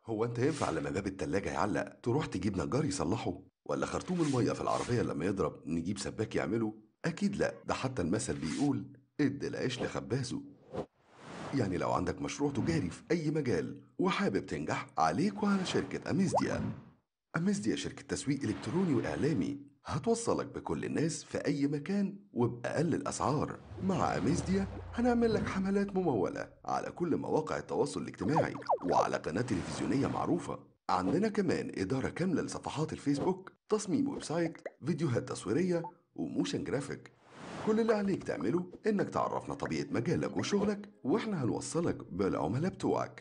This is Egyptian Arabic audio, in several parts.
هو انت ينفع لما باب التلاجة يعلق تروح تجيب نجار يصلحه ولا خرطوم المية في العربية لما يضرب نجيب سباك يعمله اكيد لا ده حتى المثل بيقول ادي العيش لخبازه يعني لو عندك مشروع تجاري في اي مجال وحابب تنجح عليك وعلى شركة اميزديا اميزديا شركة تسويق الكتروني واعلامي هتوصلك بكل الناس في اي مكان وباقل الاسعار مع اميزديا هنعمل لك حملات ممولة على كل مواقع التواصل الاجتماعي وعلى قناة تلفزيونية معروفة عندنا كمان إدارة كاملة لصفحات الفيسبوك تصميم ويب سايت فيديوهات تصويرية وموشن جرافيك كل اللي عليك تعمله إنك تعرفنا طبيعة مجالك وشغلك وإحنا هنوصلك بالعملاء بتوعك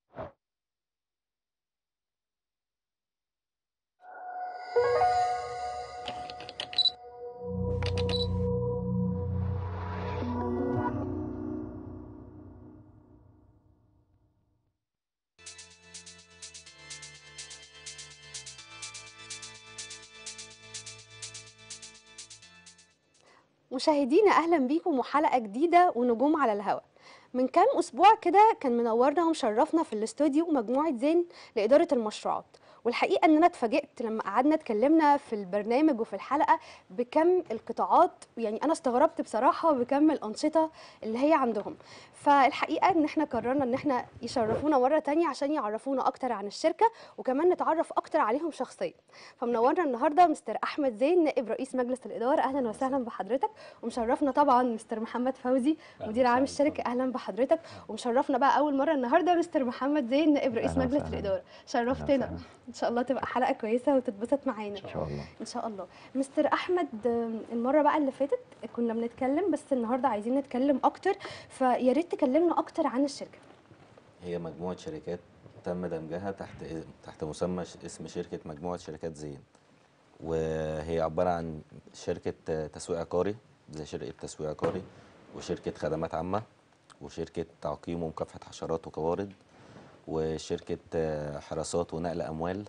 مشاهدينا اهلا بيكم وحلقه جديده ونجوم على الهواء من كام اسبوع كده كان منورنا ومشرفنا في الاستوديو مجموعه زين لاداره المشروعات والحقيقه ان انا اتفاجئت لما قعدنا اتكلمنا في البرنامج وفي الحلقه بكم القطاعات يعني انا استغربت بصراحه بكم الانشطه اللي هي عندهم فالحقيقه ان احنا قررنا ان احنا يشرفونا مره تانية عشان يعرفونا اكتر عن الشركه وكمان نتعرف اكتر عليهم شخصيا فمنورنا النهارده مستر احمد زين نائب رئيس مجلس الاداره اهلا وسهلا بحضرتك ومشرفنا طبعا مستر محمد فوزي مدير عام الشركه اهلا بحضرتك ومشرفنا بقى اول مره النهارده مستر محمد زين نائب رئيس أهلا مجلس وسهلا. الاداره شرفتنا وسهلا. ان شاء الله تبقى حلقه كويسه وتتبسط معانا ان شاء الله ان شاء الله مستر احمد آم، المره بقى اللي فاتت كنا بنتكلم بس النهارده عايزين نتكلم اكتر فيا ريت تكلمنا اكتر عن الشركه هي مجموعة شركات تم دمجها تحت تحت مسمى ش- اسم شركة مجموعة شركات زين وهي عبارة عن شركة تسويق عقاري زي شركة تسويق عقاري وشركة خدمات عامة وشركة تعقيم ومكافحة حشرات وقوارض وشركة حراسات ونقل أموال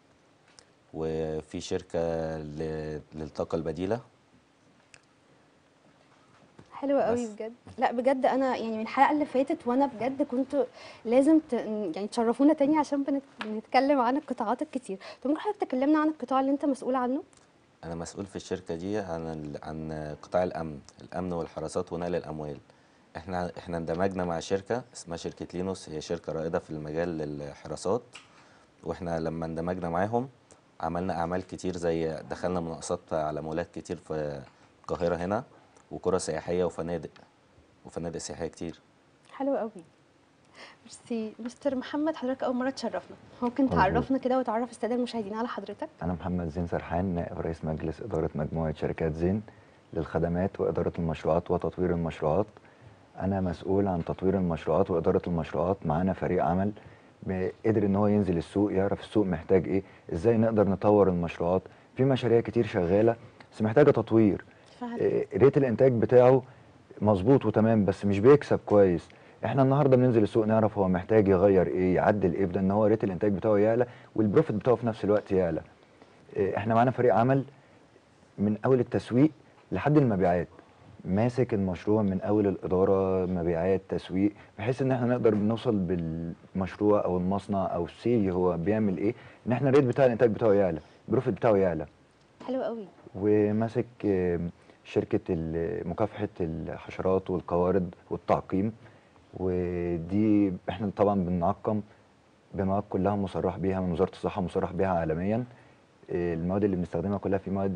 وفي شركة ل- للطاقة البديلة حلوة قوي بس. بجد لا بجد انا يعني من الحلقه اللي فاتت وانا بجد كنت لازم ت... يعني تشرفونا تاني عشان بنت... بنتكلم عن القطاعات الكتير طب ممكن حضرتك تكلمنا عن القطاع اللي انت مسؤول عنه أنا مسؤول في الشركة دي عن ال- عن قطاع الأمن، الأمن والحراسات ونقل الأموال. إحنا إحنا اندمجنا مع شركة اسمها شركة لينوس هي شركة رائدة في المجال الحراسات وإحنا لما اندمجنا معاهم عملنا أعمال كتير زي دخلنا مناقصات على مولات كتير في القاهرة هنا وقرى سياحية وفنادق وفنادق سياحية كتير. حلو قوي ميرسي مستر محمد حضرتك اول مره تشرفنا ممكن مظبوط. تعرفنا كده وتعرف الساده المشاهدين على حضرتك انا محمد زين سرحان نائب رئيس مجلس اداره مجموعه شركات زين للخدمات واداره المشروعات وتطوير المشروعات انا مسؤول عن تطوير المشروعات واداره المشروعات معانا فريق عمل ب- قدر ان هو ينزل السوق يعرف السوق محتاج ايه ازاي نقدر نطور المشروعات في مشاريع كتير شغاله بس محتاجه تطوير فعلا إيه، ريت الانتاج بتاعه مظبوط وتمام بس مش بيكسب كويس احنا النهارده بننزل السوق نعرف هو محتاج يغير ايه يعدل ايه بدل ان هو ريت الانتاج بتاعه يعلى والبروفيت بتاعه في نفس الوقت يعلى إيه، احنا معانا فريق عمل من اول التسويق لحد المبيعات ماسك المشروع من اول الاداره مبيعات تسويق بحيث ان احنا نقدر نوصل بالمشروع او المصنع او السي هو بيعمل ايه ان احنا الريت بتاع الانتاج بتاعه يعلى البروفيت بتاعه يعلى حلو قوي وماسك آم، شركة ال- مكافحة الحشرات والقوارض والتعقيم ودي احنا طبعا بنعقم بمواد كلها مصرح بيها من وزارة الصحة مصرح بيها عالميا آه، المواد اللي بنستخدمها كلها في مواد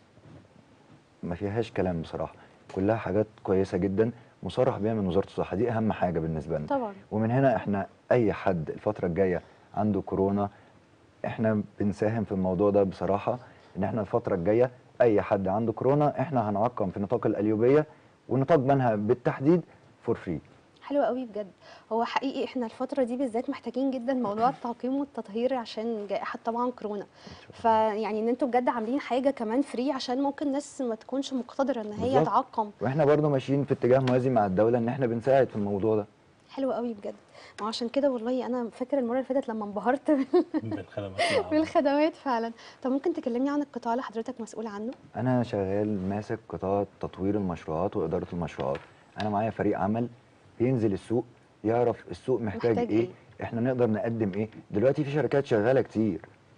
ما فيهاش كلام بصراحة كلها حاجات كويسة جدا مصرح بيها من وزارة الصحة دي أهم حاجة بالنسبة لنا طبعا ومن هنا احنا اي حد الفتره الجايه عنده كورونا احنا بنساهم في الموضوع ده بصراحه ان احنا الفتره الجايه اي حد عنده كورونا احنا هنعقم في نطاق القليوبيه ونطاق بنها بالتحديد فور فري حلو قوي بجد هو حقيقي احنا الفتره دي بالذات محتاجين جدا موضوع التعقيم والتطهير عشان جائحه طبعا كورونا فيعني ان انتوا بجد عاملين حاجه كمان فري عشان ممكن ناس ما تكونش مقتدره ان هي بالظبط. تعقم واحنا برضو ماشيين في اتجاه موازي مع الدوله ان احنا بنساعد في الموضوع ده حلو قوي بجد ما عشان كده والله انا فاكر المره اللي فاتت لما انبهرت بالخدمات العامة. بالخدمات فعلا طب ممكن تكلمني عن القطاع اللي حضرتك مسؤول عنه انا شغال ماسك قطاع تطوير المشروعات واداره المشروعات انا معايا فريق عمل بينزل السوق يعرف السوق محتاج, محتاج ايه إيه؟ احنا نقدر نقدم ايه دلوقتي في شركات شغاله كتير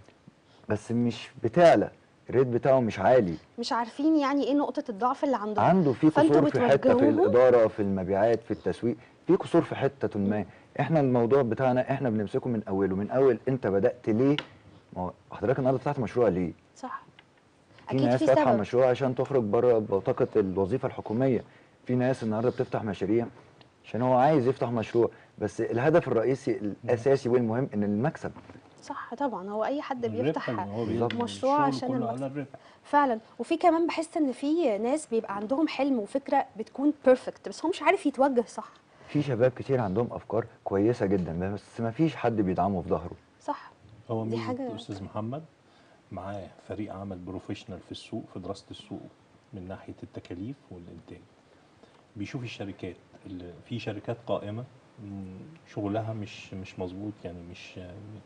بس مش بتعلى الريت بتاعه مش عالي مش عارفين يعني ايه نقطه الضعف اللي عندهم عنده في فانتوا قصور في حته في بتوجهوهم؟ الاداره في المبيعات في التسويق في قصور في حته ما احنا الموضوع بتاعنا احنا بنمسكه من اوله من اول انت بدات ليه ما هو حضرتك النهارده فتحت مشروع ليه صح في اكيد ناس في فاتحه سبب مشروع عشان تخرج بره بطاقه الوظيفه الحكوميه في ناس النهارده بتفتح مشاريع عشان هو عايز يفتح مشروع بس الهدف الرئيسي الاساسي والمهم ان المكسب صح طبعا هو اي حد الربح بيفتح اللي هو بالظبط. بيبني مشروع الشغل عشان كله المكسب. على الربح فعلا وفي كمان بحس ان في ناس بيبقى عندهم حلم وفكره بتكون بيرفكت بس هو مش عارف يتوجه صح في شباب كتير عندهم افكار كويسه جدا بس ما فيش حد بيدعمه في ظهره صح هو دي ميزه حاجة- استاذ محمد معاه فريق عمل بروفيشنال في السوق في دراسه السوق من ناحيه التكاليف والانتاج بيشوف الشركات اللي في شركات قائمه مم، شغلها مش مش مظبوط يعني مش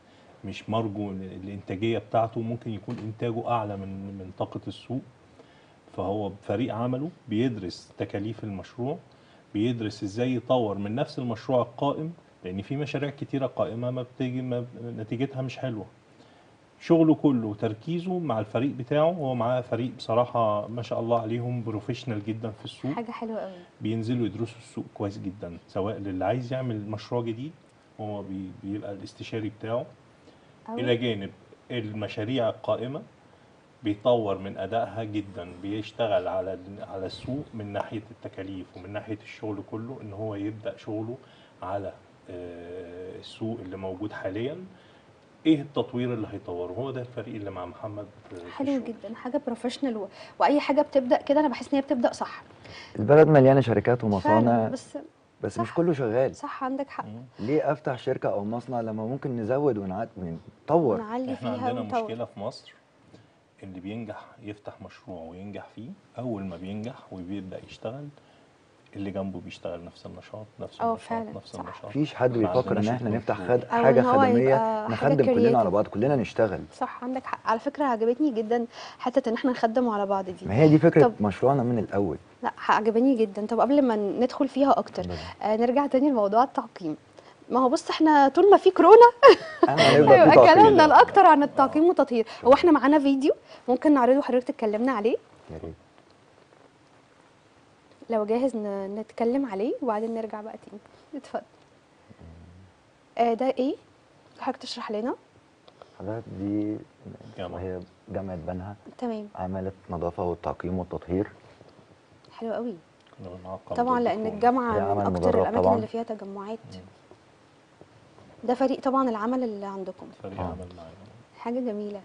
مش مرجو الانتاجيه بتاعته ممكن يكون انتاجه اعلى من من طاقه السوق فهو بفريق عمله بيدرس تكاليف المشروع بيدرس ازاي يطور من نفس المشروع القائم لان في مشاريع كتيره قائمه ما بتيجي ما نتيجتها مش حلوه شغله كله وتركيزه مع الفريق بتاعه هو معاه فريق بصراحه ما شاء الله عليهم بروفيشنال جدا في السوق حاجه حلوه قوي بينزلوا يدرسوا السوق كويس جدا سواء للي عايز يعمل مشروع جديد هو بي- بيبقى الاستشاري بتاعه الى قوي جانب المشاريع القائمه بيطور من ادائها جدا بيشتغل على على السوق من ناحيه التكاليف ومن ناحيه الشغل كله ان هو يبدا شغله على آه، السوق اللي موجود حاليا ايه التطوير اللي هيطوره هو ده الفريق اللي مع محمد آه، في حلو الشغل. جدا حاجه بروفيشنال و... واي حاجه بتبدا كده انا بحس ان هي بتبدا صح البلد مليانه شركات فعلا ومصانع بس بس صح. مش كله شغال صح عندك حق مم. ليه افتح شركه او مصنع لما ممكن نزود ونعد ونطور نعلي احنا فيها عندنا ونطور مشكله في مصر اللي بينجح يفتح مشروع وينجح فيه اول ما بينجح وبيبدا يشتغل اللي جنبه بيشتغل نفس النشاط نفس اه النشاط فعلا، نفس صح. النشاط مفيش حد ما بيفكر ان عندناش احنا نفتح الكنترول. خد أو حاجه إن هو خدميه يبقى حاجة نخدم كلنا على creative. بعض كلنا نشتغل صح عندك حق على فكره عجبتني جدا حته ان احنا نخدم على بعض دي ما هي دي فكره طب- مشروعنا من الاول لا عجباني جدا طب قبل ما ندخل فيها اكتر آه نرجع تاني لموضوع التعقيم ما هو بص احنا طول ما في كورونا انا هيبقى في هيبقى تعقيد. كلامنا الاكتر عن التعقيم والتطهير هو احنا معانا فيديو ممكن نعرضه حضرتك اتكلمنا عليه يا ريت. لو جاهز ن- نتكلم عليه وبعدين نرجع بقى تاني اتفضل آه ده ايه حضرتك تشرح لنا حضرتك دي جامعة. وهي جامعه بنها تمام عملت نظافه والتعقيم والتطهير حلو قوي كنا بنعقم طبعا ضد لان كورونا. الجامعه هي من عمل اكتر مدرب الاماكن طبعاً. اللي فيها تجمعات ده فريق طبعا العمل اللي عندكم فريق آه. عمل معانا حاجه جميله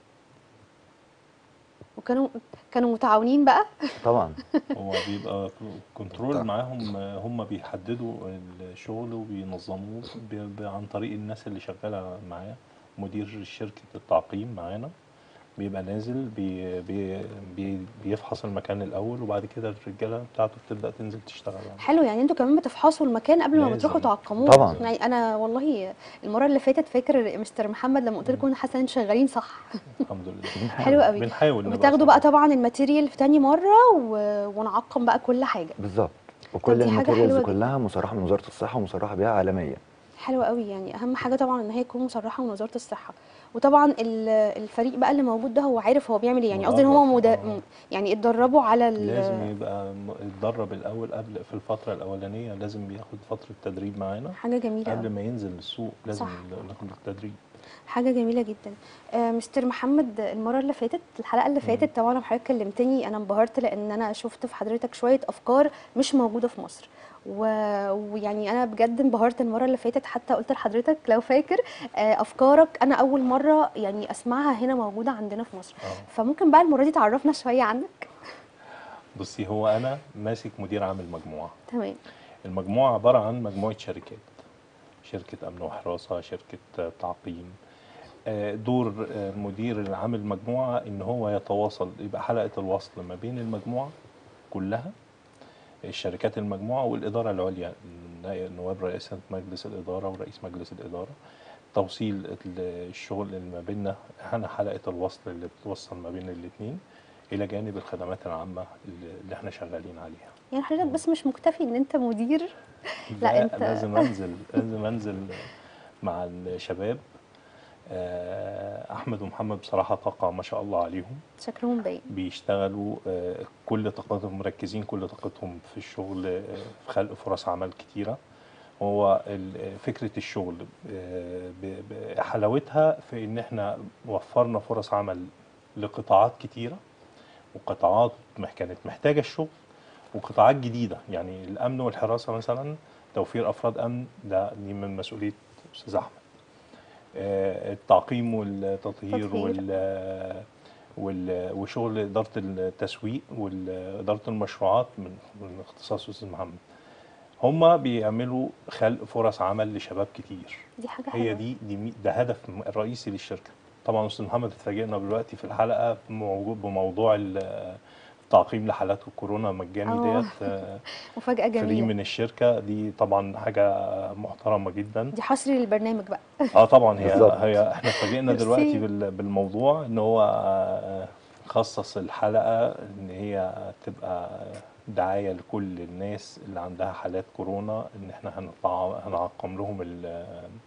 وكانوا كانوا متعاونين بقى طبعا هو بيبقى كنترول معاهم آه، هم بيحددوا الشغل وبينظموه ب- ب- عن طريق الناس اللي شغاله معاه مدير شركه التعقيم معانا بيبقى نازل بي بي بي بيفحص المكان الاول وبعد كده الرجاله بتاعته بتبدا تنزل تشتغل يعني. حلو يعني انتوا كمان بتفحصوا المكان قبل ما لازم. بتروحوا تعقموه طبعاً. يعني انا والله المره اللي فاتت فاكر مستر محمد لما قلت لكم انا حاسه ان انتوا شغالين صح الحمد لله حلو قوي بنحاول نبقى بتاخدوا صح. بقى طبعا الماتيريال في تاني مره و... ونعقم بقى كل حاجه بالظبط وكل دي حاجة الماتيريالز حلوة كلها مصرحه من وزاره الصحه ومصرحه بيها عالميا حلو قوي يعني اهم حاجه طبعا ان هي تكون مصرحه من وزاره الصحه وطبعا ال- الفريق بقى اللي موجود ده هو عارف هو بيعمل ايه يعني قصدي ان هو مدرب، مد... آه. م- يعني اتدربوا على ال... لازم يبقى م- يتدرب الاول قبل في الفتره الاولانيه لازم بياخد فتره تدريب معانا حاجه جميله قبل قوي. ما ينزل السوق لازم صح. ناخد التدريب حاجه جميله جدا آه مستر محمد المره اللي فاتت الحلقه اللي فاتت طبعا لما حضرتك كلمتني انا انبهرت لان انا شفت في حضرتك شويه افكار مش موجوده في مصر و- ويعني انا بجد انبهرت المره اللي فاتت حتى قلت لحضرتك لو فاكر آه افكارك انا اول مره يعني اسمعها هنا موجوده عندنا في مصر اه فممكن بقى المره دي تعرفنا شويه عنك بصي هو انا ماسك مدير عام المجموعه تمام المجموعه عباره عن مجموعه شركات شركه امن وحراسه شركه آه، تعقيم آه، دور آه، مدير العام المجموعه ان هو يتواصل يبقى حلقه الوصل ما بين المجموعه كلها الشركات المجموعه والاداره العليا نواب رئاسه مجلس الاداره ورئيس مجلس الاداره توصيل ال- الشغل اللي ما بيننا احنا حلقه الوصل اللي بتوصل ما بين الاثنين الى جانب الخدمات العامه اللي اللي احنا شغالين عليها يعني حضرتك بس مش مكتفي ان انت مدير لا، لا أنت- لازم انزل لازم انزل مع الشباب آه، احمد ومحمد بصراحه طاقه ما شاء الله عليهم شكلهم باين بيشتغلوا آه، كل طاقتهم مركزين كل طاقتهم في الشغل آه، في خلق فرص عمل كتيرة هو ال- فكرة الشغل آه، ب- ب- حلاوتها في ان احنا وفرنا فرص عمل لقطاعات كتيرة وقطاعات مح- كانت محتاجة الشغل وقطاعات جديدة يعني الأمن والحراسة مثلا توفير أفراد أمن ده دي من مسؤولية أستاذ أحمد آه، التعقيم والتطهير تطهير. وال وال- وشغل إدارة التسويق وإدارة المشروعات من من اختصاص أستاذ محمد هما بيعملوا خلق فرص عمل لشباب كتير دي حاجه هي حلوه دي دي مي- ده هدف الرئيسي للشركة طبعا أستاذ محمد اتفاجئنا دلوقتي في الحلقة بموضوع- بموضوع ال- التعقيم لحالات الكورونا مجاني آه. ديت آه، مفاجاه فري جميله من الشركة دي طبعا حاجة محترمة جدا دي حصري للبرنامج بقى اه طبعا هي بالظبط. هي احنا اتفاجئنا ميرسي. دلوقتي بال- بالموضوع ان هو آه، خصص الحلقه ان هي تبقى دعايه لكل الناس اللي عندها حالات كورونا ان احنا هنطع- هنعقم لهم ال-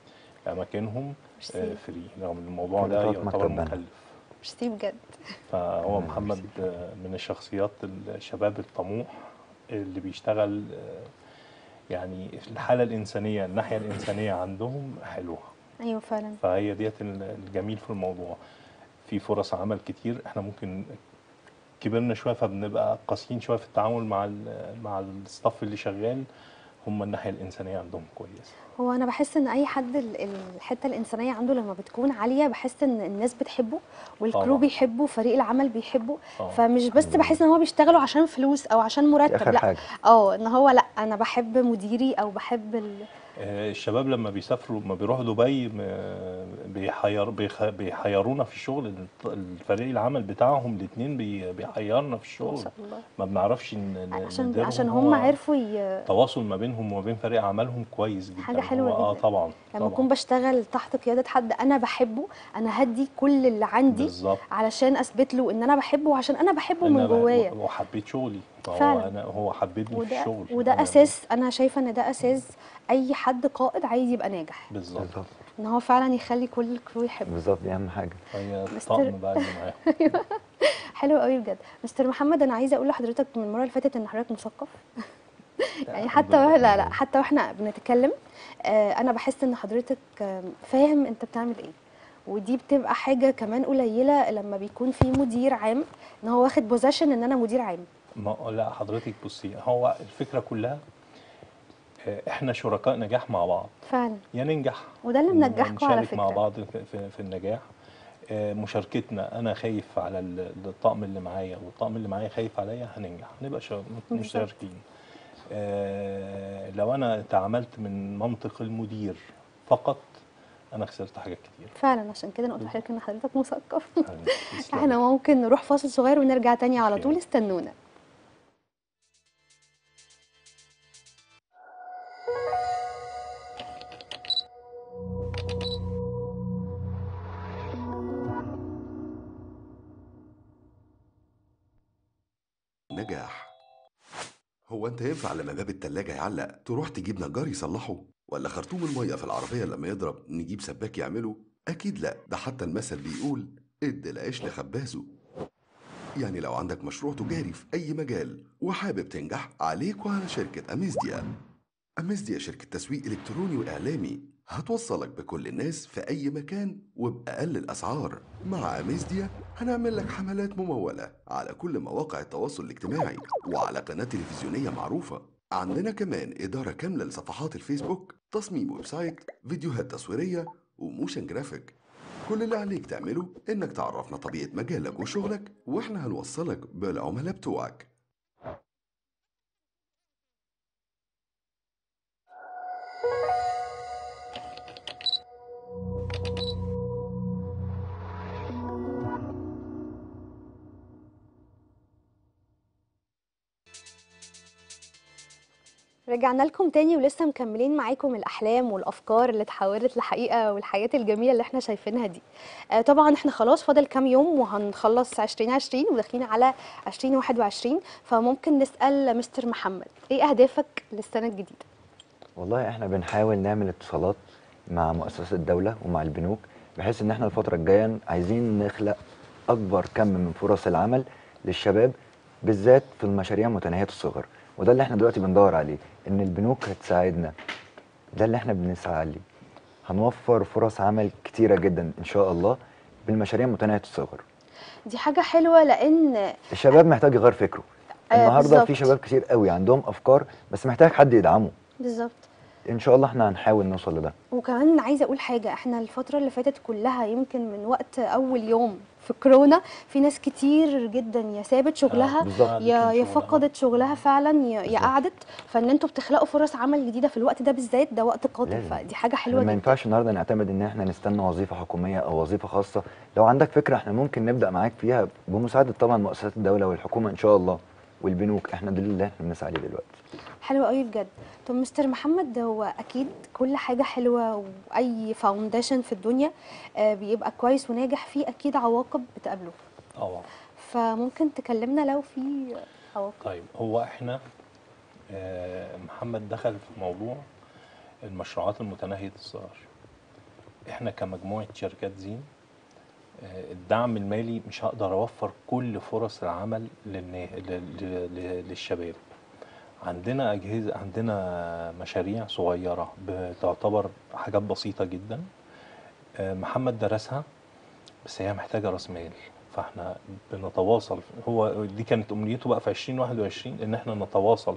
اماكنهم ميرسي. آه، فري رغم ان الموضوع ده كلفات يعتبر مكتب بنها. مكلف ميرسي بجد فهو محمد آه، من الشخصيات الشباب الطموح اللي بيشتغل آه، يعني الحاله الانسانيه الناحيه الانسانيه عندهم حلوه ايوه فعلا فهي ديت الجميل في الموضوع في فرص عمل كتير احنا ممكن كبرنا شويه فبنبقى قاسيين شويه في التعامل مع ال- مع الستاف اللي شغال هم الناحيه الانسانيه عندهم كويسه هو انا بحس ان اي حد ال- الحته الانسانيه عنده لما بتكون عاليه بحس ان الناس بتحبه والكرو طبعا. بيحبه فريق العمل بيحبه اه فمش بس بحس ان هو بيشتغلوا عشان فلوس او عشان دي مرتب اخر لا حاجه اه ان هو لا انا بحب مديري او بحب ال... آه، الشباب لما بيسافروا لما بيروحوا دبي م- بيحير بيخ- بيحيرونا في الشغل الط- الفريق العمل بتاعهم الاثنين بيحيرنا في ما الشغل شاء الله ما بنعرفش ن- ن- عشان نديرهم. عشان هو هم عرفوا ي... التواصل ما بينهم وما بين فريق عملهم كويس جدا حاجة حلوة هو اه جدا. طبعا لما طبعا اكون بشتغل تحت قياده حد انا بحبه انا هدي كل اللي عندي بالظبط علشان اثبت له ان انا بحبه وعشان انا بحبه إن من أنا جوايا و- وحبيت شغلي فهو فعلا. انا هو حببني في وده الشغل وده أنا- اساس انا شايفه ان ده اساس اي حد قائد عايز يبقى ناجح بالظبط بالظبط ان هو فعلا يخلي كل الكرو يحبه بالظبط دي اهم حاجه هي مستر- الطقم بقى اللي معاهم حلو قوي بجد مستر محمد انا عايزه اقول لحضرتك من المره اللي فاتت ان حضرتك مثقف يعني الحمد حتى لله. لا لا حتى واحنا بنتكلم آه، انا بحس ان حضرتك آم، فاهم انت بتعمل ايه ودي بتبقى حاجه كمان قليله لما بيكون في مدير عام ان هو واخد بوزيشن ان انا مدير عام ما لا حضرتك بصي هو الفكره كلها آه، احنا شركاء نجاح مع بعض فعلا يا ننجح وده اللي منجحكم على ونشارك مع فكره بعض في, في, في النجاح آه، مشاركتنا انا خايف على ال- الطقم اللي معايا والطقم اللي معايا خايف عليا هننجح هنبقى شا- مشتركين آه، لو انا تعاملت من منطق المدير فقط انا خسرت حاجات كتير فعلا عشان كده انا قلت لحضرتك ان حضرتك مثقف تسلم. احنا ممكن نروح فاصل صغير ونرجع تاني على أوكي. طول استنونا نجاح هو انت ينفع لما باب التلاجة يعلق تروح تجيب نجار يصلحه ولا خرطوم المية في العربية لما يضرب نجيب سباك يعمله اكيد لا ده حتى المثل بيقول ادي العيش لخبازه يعني لو عندك مشروع تجاري في اي مجال وحابب تنجح عليك وعلى شركة اميزديا اميزديا شركة تسويق الكتروني واعلامي هتوصلك بكل الناس في اي مكان وباقل الاسعار مع اميزديا هنعمل لك حملات ممولة على كل مواقع التواصل الاجتماعي وعلى قناة تلفزيونية معروفة عندنا كمان إدارة كاملة لصفحات الفيسبوك تصميم ويب سايت فيديوهات تصويرية وموشن جرافيك كل اللي عليك تعمله إنك تعرفنا طبيعة مجالك وشغلك وإحنا هنوصلك بالعملاء بتوعك رجعنا لكم تاني ولسه مكملين معاكم الأحلام والأفكار اللي اتحولت لحقيقة والحياة الجميلة اللي احنا شايفينها دي آه طبعا احنا خلاص فاضل كام يوم وهنخلص 2020 وداخلين على 2021 فممكن نسأل مستر محمد ايه أهدافك للسنة الجديدة؟ والله احنا بنحاول نعمل اتصالات مع مؤسسات الدوله ومع البنوك بحيث ان احنا الفتره الجايه عايزين نخلق اكبر كم من فرص العمل للشباب بالذات في المشاريع متناهيه الصغر وده اللي احنا دلوقتي بندور عليه ان البنوك هتساعدنا ده اللي احنا بنسعى ليه هنوفر فرص عمل كتيره جدا ان شاء الله بالمشاريع متناهيه الصغر دي حاجه حلوه لان الشباب محتاج يغير فكره آه، النهارده بالظبط. في شباب كتير قوي عندهم افكار بس محتاج حد يدعمه بالظبط ان شاء الله احنا هنحاول نوصل لده وكمان عايزه اقول حاجه احنا الفتره اللي فاتت كلها يمكن من وقت اول يوم في كورونا في ناس كتير جدا يا سابت شغلها بالظبط. قعدت يا من يا شغلها. فقدت شغلها فعلا يا, يا بالظبط. قعدت فان انتوا بتخلقوا فرص عمل جديده في الوقت ده بالذات ده وقت قاتل لازم. فدي حاجه احنا حلوه ما جدا ينفعش النهارده نعتمد ان احنا نستنى وظيفه حكوميه او وظيفه خاصه لو عندك فكره احنا ممكن نبدا معاك فيها بمساعده طبعا مؤسسات الدوله والحكومه ان شاء الله والبنوك احنا ده اللي احنا بنسعى عليه دلوقتي حلو قوي بجد طب مستر محمد هو اكيد كل حاجه حلوه واي فاونديشن في الدنيا آه، بيبقى كويس وناجح فيه اكيد عواقب بتقابله اه فممكن تكلمنا لو في عواقب طيب هو احنا آه، محمد دخل في موضوع المشروعات المتناهية الصغر احنا كمجموعة شركات زين آه، الدعم المالي مش هقدر اوفر كل فرص العمل للنا- لل- لل- للشباب عندنا اجهزه عندنا مشاريع صغيره بتعتبر حاجات بسيطه جدا آه، محمد درسها بس هي محتاجه راس مال فاحنا بنتواصل هو دي كانت امنيته بقى في 2021 ان احنا نتواصل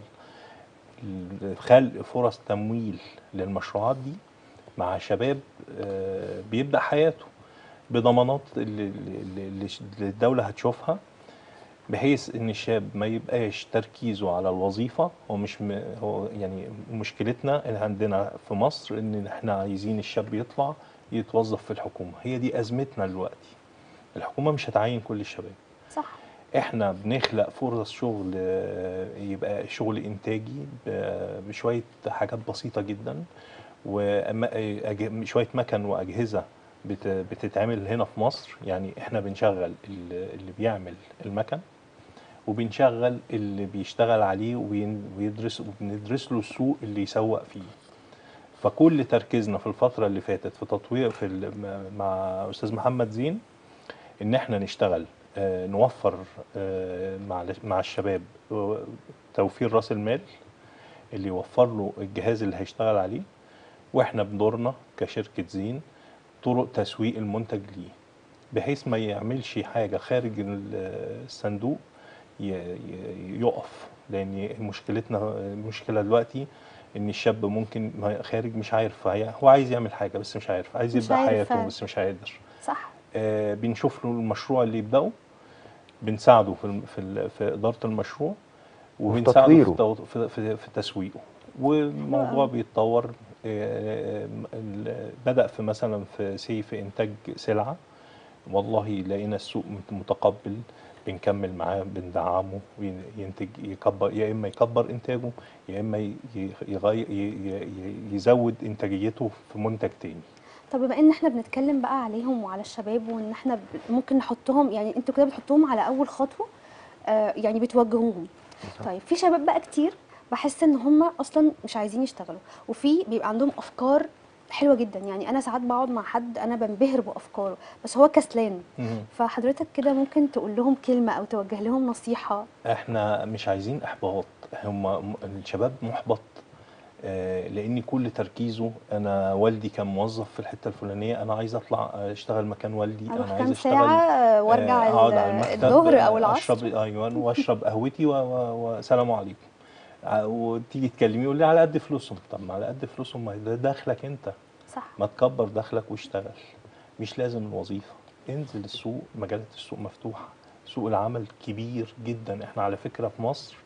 لخلق فرص تمويل للمشروعات دي مع شباب آه، بيبدأ حياته بضمانات اللي, اللي اللي اللي الدولة هتشوفها بحيث ان الشاب ما يبقاش تركيزه على الوظيفة هو مش م... هو يعني مشكلتنا اللي عندنا في مصر ان احنا عايزين الشاب يطلع يتوظف في الحكومة هي دي ازمتنا دلوقتي الحكومة مش هتعين كل الشباب صح احنا بنخلق فرص شغل آه، يبقى شغل انتاجي ب- بشويه حاجات بسيطه جدا وشويه مكن واجهزه بت- بتتعمل هنا في مصر يعني احنا بنشغل ال- اللي بيعمل المكن وبنشغل اللي بيشتغل عليه وبين- ويدرس وبندرس له السوق اللي يسوق فيه فكل تركيزنا في الفتره اللي فاتت في تطوير في ال- مع استاذ محمد زين ان احنا نشتغل آه، نوفر آه، مع مع الشباب آه، توفير راس المال اللي يوفر له الجهاز اللي هيشتغل عليه واحنا بدورنا كشركه زين طرق تسويق المنتج ليه بحيث ما يعملش حاجه خارج ال- الصندوق ي- ي- يقف لان مشكلتنا المشكله دلوقتي ان الشاب ممكن ما- خارج مش عارف هي- هو عايز يعمل حاجه بس مش عارف عايز مش يبدا عارف حياته فعلا. بس مش قادر صح آه، بنشوف له المشروع اللي يبداه بنساعده في الم- في ال- في اداره المشروع وبنساعده في, تطويره. التو- في, في, في تسويقه والموضوع بيتطور آه، ال- بدا في مثلا في سي في انتاج سلعه والله لقينا السوق مت- متقبل بنكمل معاه بندعمه وينتج يكبر يا اما يكبر انتاجه يا اما ي- ي- يغير ي- ي- يزود انتاجيته في منتج تاني طب بما ان احنا بنتكلم بقى عليهم وعلى الشباب وان احنا ب- ممكن نحطهم يعني انتوا كده بتحطوهم على اول خطوه آه يعني بتوجهوهم طيب في شباب بقى كتير بحس ان هم اصلا مش عايزين يشتغلوا وفي بيبقى عندهم افكار حلوه جدا يعني انا ساعات بقعد مع حد انا بنبهر بافكاره بس هو كسلان مهم. فحضرتك كده ممكن تقول لهم كلمه او توجه لهم نصيحه احنا مش عايزين احباط هم م- الشباب محبط آه، لان كل تركيزه انا والدي كان موظف في الحته الفلانيه انا عايز اطلع اشتغل مكان والدي اروح انا عايز كام اشتغل ساعه آه، وارجع آه، اقعد ال- على المكتب الظهر او آه، العصر اشرب ايوه واشرب قهوتي و- و- وسلام عليكم ع- وتيجي تكلميه يقول لي على قد فلوسهم طب ما على قد فلوسهم ما ده دخلك انت صح ما تكبر دخلك واشتغل مش لازم الوظيفة انزل السوق مجالات السوق مفتوحة سوق العمل كبير جدا احنا على فكرة في مصر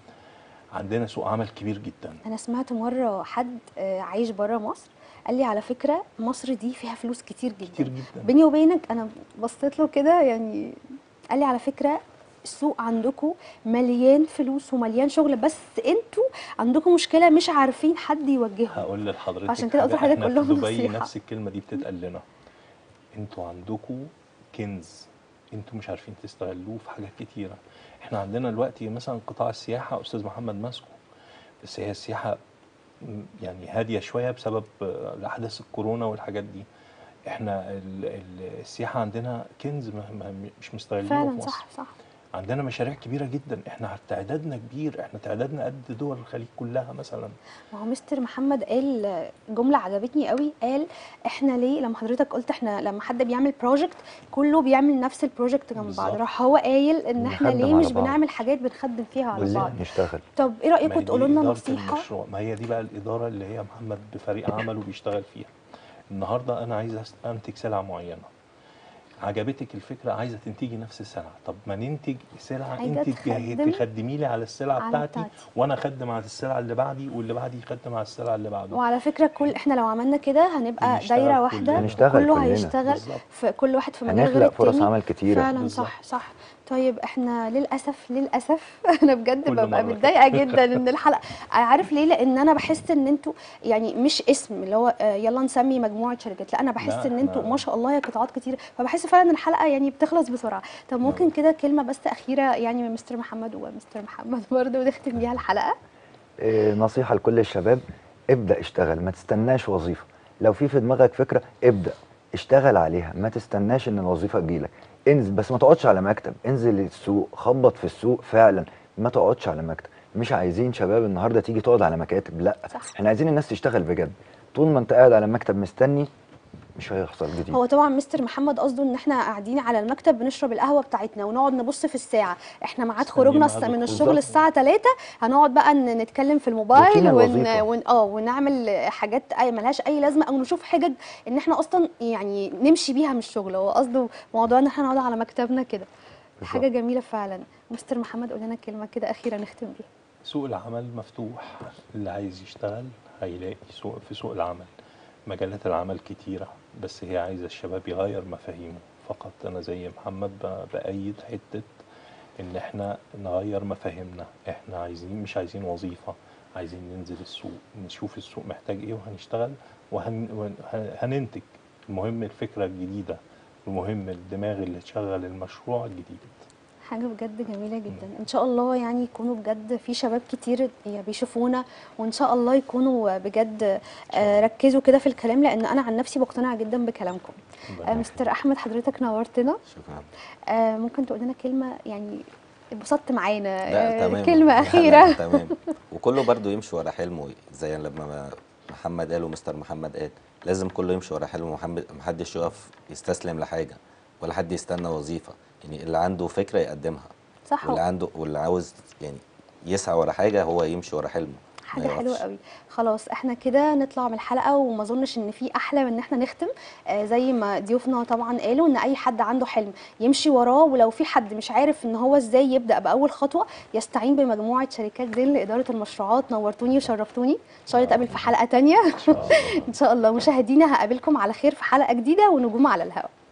عندنا سوق عمل كبير جدا انا سمعت مره حد آه، عايش بره مصر قال لي على فكره مصر دي فيها فلوس كتير جدا كتير جدا بيني وبينك انا بصيت له كده يعني قال لي على فكره السوق عندكم مليان فلوس ومليان شغل بس انتوا عندكم مشكله مش عارفين حد يوجههم هقول لحضرتك عشان كده قلت حاجة، لحضرتك احنا قول في لهم دبي نصيحة. نفس الكلمة دي بتتقال لنا انتوا عندكم كنز انتوا مش عارفين تستغلوه في حاجات كتيرة احنا عندنا دلوقتي مثلا قطاع السياحة استاذ محمد ماسكه بس هي السياحة م- يعني هاديه شويه بسبب آه، احداث الكورونا والحاجات دي احنا ال- ال- السياحه عندنا كنز ما ما مش مستغلينه في فعلا مصر صح صح عندنا مشاريع كبيره جدا احنا تعدادنا كبير احنا تعدادنا قد دول الخليج كلها مثلا ما هو مستر محمد قال جملة عجبتني قوي قال احنا ليه لما حضرتك قلت احنا لما حد بيعمل بروجكت كله بيعمل نفس البروجكت جنب بعض بالظبط. راح هو قايل ان احنا نخدم ليه على مش بعض. بنعمل حاجات بنخدم فيها على بالظبط بعض نشتغل طب ايه ما رأيكم هي دي تقولوا لنا إدارة نصيحة المشروع ما هي دي بقى الإدارة اللي هي محمد بفريق عمله بيشتغل فيها النهاردة أنا عايز أس- أنتج سلعة معينة عجبتك الفكرة عايزة تنتجي نفس السلعة طب ما ننتج سلعة حاجة انت تخدم تخدمي لي على السلعة على بتاعتي بتاعتي. وانا اخدم على السلعة اللي بعدي واللي بعدي يخدم على السلعة اللي بعده وعلى فكرة كل احنا لو عملنا كده هنبقى هنشتغل دايرة كلنا. واحدة هنشتغل كله كلنا. هيشتغل بالظبط. في كل واحد في مجال غير هنخلق فرص التاني عمل كتيرة فعلا بالظبط. صح صح طيب احنا للاسف للاسف انا بجد كل ببقى مرة كده. متضايقه جدا ان الحلقه عارف ليه لان انا بحس ان انتوا يعني مش اسم اللي هو آه، يلا نسمي مجموعه شركات لا انا بحس لا، ان انتوا إحنا- ما شاء الله يا قطاعات كتير فبحس فعلا ان الحلقه يعني بتخلص بسرعه طب ممكن كده كلمه بس اخيره يعني من مستر محمد ومستر محمد برضه ونختم بيها الحلقه إيه، نصيحة لكل الشباب ابدأ اشتغل ما تستناش وظيفة لو في في دماغك فكرة ابدأ اشتغل عليها ما تستناش ان الوظيفة تجيلك انزل بس ما تقعدش على مكتب انزل السوق خبط في السوق فعلا ما تقعدش على مكتب مش عايزين شباب النهارده تيجي تقعد على مكاتب لا صح. احنا عايزين الناس تشتغل بجد طول ما انت قاعد على مكتب مستني مش هيحصل جديد هو طبعا مستر محمد قصده ان احنا قاعدين على المكتب بنشرب القهوه بتاعتنا ونقعد نبص في الساعه احنا ميعاد مستنيين خروجنا ميعاد الس- من الخروج. الشغل بالظبط. الساعه 3 هنقعد بقى ن- نتكلم في الموبايل روتين ون... الوظيفة. ون... اه ونعمل حاجات اي ملهاش اي لازمه او نشوف حجج ان احنا اصلا يعني نمشي بيها من الشغل هو قصده موضوع ان احنا نقعد على مكتبنا كده حاجه بالظبط. جميله فعلا مستر محمد قول لنا كلمه كده اخيره نختم بيها سوق العمل مفتوح اللي عايز يشتغل هيلاقي سوق في سوق العمل مجالات العمل كتيرة بس هي عايزة الشباب يغير مفاهيمه فقط أنا زي محمد ب- بأيد حتة إن إحنا نغير مفاهيمنا إحنا عايزين مش عايزين وظيفة عايزين ننزل السوق نشوف السوق محتاج إيه وهنشتغل وهننتج المهم الفكرة الجديدة المهم الدماغ اللي تشغل المشروع الجديد حاجة بجد جميلة جدا ان شاء الله يعني يكونوا بجد في شباب كتير بيشوفونا وان شاء الله يكونوا بجد آه، ركزوا كده في الكلام لان انا عن نفسي بقتنع جدا بكلامكم ربنا آه، مستر احمد حضرتك نورتنا شكرا آه، ممكن تقول لنا كلمة يعني اتبسطت معانا لا آه، تمام كلمة لا، لا، أخيرة تمام وكله برضو يمشي ورا حلمه زي لما ما محمد قال ومستر محمد قال لازم كله يمشي ورا حلمه محمد محدش يقف يستسلم لحاجة ولا حد يستنى وظيفة يعني اللي عنده فكرة يقدمها صح واللي عنده واللي عاوز يعني يسعى ورا حاجة هو يمشي ورا حلمه ما حاجة حلوة يقفش. قوي خلاص احنا كده نطلع من الحلقة وما اظنش ان في احلى من ان احنا نختم آه زي ما ضيوفنا طبعا قالوا ان اي حد عنده حلم يمشي وراه ولو في حد مش عارف ان هو ازاي يبدأ باول خطوة يستعين بمجموعة شركات زين لإدارة المشروعات نورتوني وشرفتوني ان شاء الله نتقابل في حلقة تانية إن شاء الله ان شاء الله مشاهدينا هقابلكم على خير في حلقة جديدة ونجوم على الهواء